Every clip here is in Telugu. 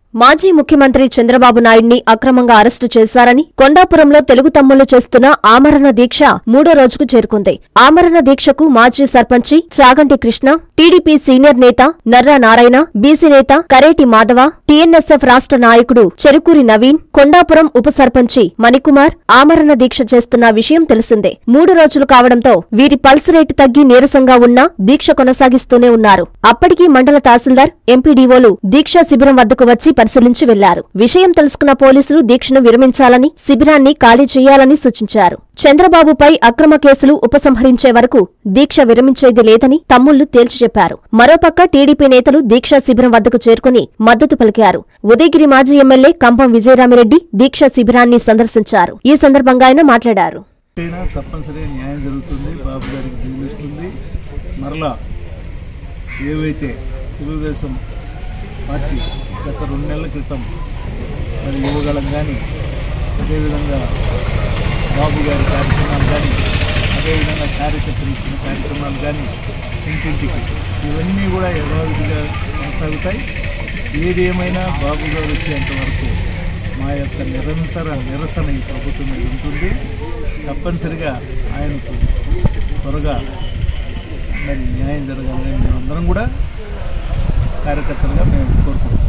మాజీ ముఖ్యమంత్రి చంద్రబాబు నాయుడిని అక్రమంగా అరెస్టు చేశారని కొండాపురంలో తెలుగు తమ్ముళ్లు చేస్తున్న ఆమరణ దీక్ష మూడో రోజుకు చేరుకుంది ఆమరణ దీక్షకు మాజీ సర్పంచి చాగంటి కృష్ణ టీడీపీ సీనియర్ నేత నర్రా నారాయణ బీసీ నేత కరేటి మాధవ టీఎన్ఎస్ఎఫ్ రాష్ట్ర నాయకుడు చెరుకూరి నవీన్ కొండాపురం ఉప సర్పంచి మణికుమార్ ఆమరణ దీక్ష చేస్తున్న విషయం తెలిసిందే మూడు రోజులు కావడంతో వీరి పల్స్ రేటు తగ్గి నీరసంగా ఉన్నా దీక్ష కొనసాగిస్తూనే ఉన్నారు అప్పటికీ మండల తహసీల్దార్ ఎంపీడీఓలు దీక్షా శిబిరం వద్దకు వచ్చి పరిశీలించి వెళ్లారు విషయం తెలుసుకున్న పోలీసులు దీక్షను విరమించాలని శిబిరాన్ని ఖాళీ చేయాలని సూచించారు చంద్రబాబుపై అక్రమ కేసులు ఉపసంహరించే వరకు దీక్ష విరమించేది లేదని తమ్ముళ్లు తేల్చి చెప్పారు మరోపక్క టీడీపీ నేతలు దీక్షా శిబిరం వద్దకు చేరుకుని మద్దతు పలికారు ఉదయగిరి మాజీ ఎమ్మెల్యే కంపం విజయరామిరెడ్డి దీక్షా శిబిరాన్ని సందర్శించారు ఈ సందర్భంగా ఆయన మాట్లాడారు అయినా తప్పనిసరిగా న్యాయం జరుగుతుంది బాబు గారికి జీవిస్తుంది మరలా ఏవైతే తెలుగుదేశం పార్టీ గత రెండు నెలల క్రితం మరి యువగలం కానీ అదేవిధంగా బాబు గారి కార్యక్రమాలు కానీ అదేవిధంగా కార్యకర్తలు ఇచ్చిన కార్యక్రమాలు కానీ ఇంటింటికి ఇవన్నీ కూడా యథావిధిగా కొనసాగుతాయి ఏది ఏమైనా బాబు గారు వచ్చేంత వరకు మా యొక్క నిరంతర నిరసన ఈ ప్రభుత్వం మీద ఉంటుంది తప్పనిసరిగా ఆయనకు త్వరగా మరి న్యాయం జరగాలని మేమందరం కూడా కార్యకర్తలుగా మేము కోరుకుంటున్నాం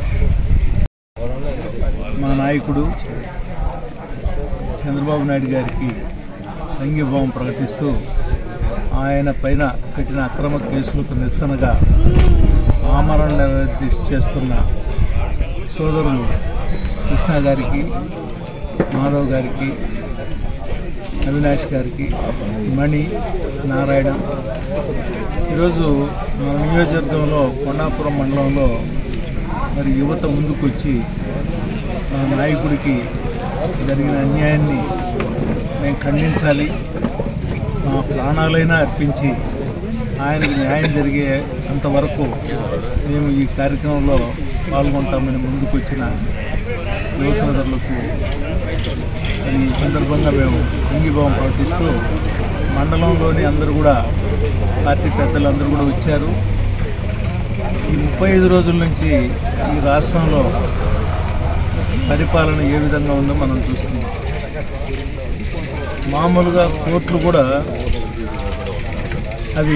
మా నాయకుడు చంద్రబాబు నాయుడు గారికి సంఘీభావం ప్రకటిస్తూ ఆయన పైన పెట్టిన అక్రమ కేసులకు నిరసనగా ఆమరణ నిరాదీక్ష చేస్తున్న సోదరులు కృష్ణ గారికి మాధవ్ గారికి అవినాష్ గారికి మణి నారాయణ ఈరోజు మన నియోజకవర్గంలో కొండాపురం మండలంలో మరి యువత ముందుకొచ్చి మా నాయకుడికి జరిగిన అన్యాయాన్ని మేము ఖండించాలి మా ప్రాణాలైనా అర్పించి ఆయనకు న్యాయం జరిగే అంతవరకు మేము ఈ కార్యక్రమంలో పాల్గొంటామని ముందుకొచ్చిన యువ సోదరులకు మరి ఈ సందర్భంగా మేము సంఘీభావం ప్రకటిస్తూ మండలంలోని అందరూ కూడా పార్టీ పెద్దలందరూ కూడా వచ్చారు ఈ ముప్పై ఐదు రోజుల నుంచి ఈ రాష్ట్రంలో పరిపాలన ఏ విధంగా ఉందో మనం చూస్తున్నాం మామూలుగా కోర్టులు కూడా అవి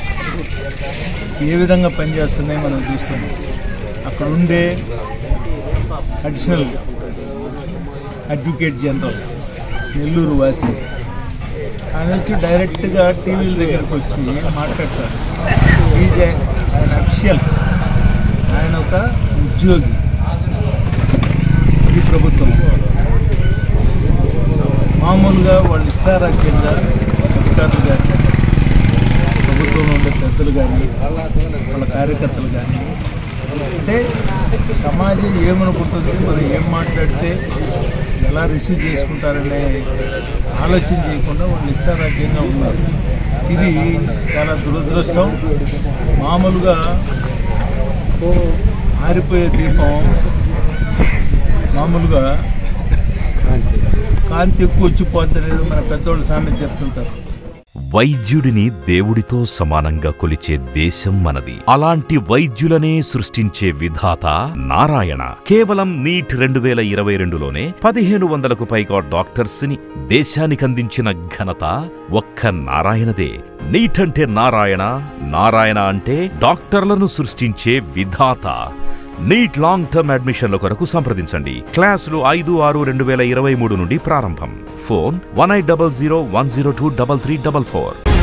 ఏ విధంగా పనిచేస్తున్నాయి మనం చూస్తున్నాం అక్కడ ఉండే అడిషనల్ అడ్వకేట్ జనరల్ నెల్లూరు వాసి ఆయన వచ్చి డైరెక్ట్గా టీవీల దగ్గరకు వచ్చి మాట్లాడతారు ఈజ్ ఆయన అఫిషియల్ ఆయన ఒక ఉద్యోగి ఈ ప్రభుత్వం మామూలుగా వాళ్ళు ఇష్టారాజ్యంగా అధికారులు కానీ ప్రభుత్వంలో ఉండే పెద్దలు కానీ వాళ్ళ కార్యకర్తలు కానీ అంటే సమాజం ఏమనుకుంటుంది మనం ఏం మాట్లాడితే ఎలా రిసీవ్ చేసుకుంటారనే ఆలోచన చేయకుండా వాళ్ళు ఇష్టారాజ్యంగా ఉన్నారు ఇది చాలా దురదృష్టం మామూలుగా ఆరిపోయే దీపం మామూలుగా కాంతి ఎక్కువ వచ్చిపోద్ది అనేది మన పెద్దోళ్ళు సామెత చెప్తుంటారు వైద్యుడిని దేవుడితో సమానంగా కొలిచే దేశం మనది అలాంటి వైద్యులనే సృష్టించే విధాత నారాయణ కేవలం నీట్ రెండు వేల ఇరవై రెండులోనే పదిహేను వందలకు పైగా డాక్టర్స్ ని దేశానికి అందించిన ఘనత ఒక్క నారాయణదే నీట్ అంటే నారాయణ నారాయణ అంటే డాక్టర్లను సృష్టించే విధాత నీట్ లాంగ్ టర్మ్ అడ్మిషన్ల కొరకు సంప్రదించండి క్లాసులు ఐదు ఆరు రెండు వేల ఇరవై మూడు నుండి ప్రారంభం phone one eight double zero one zero two double three double four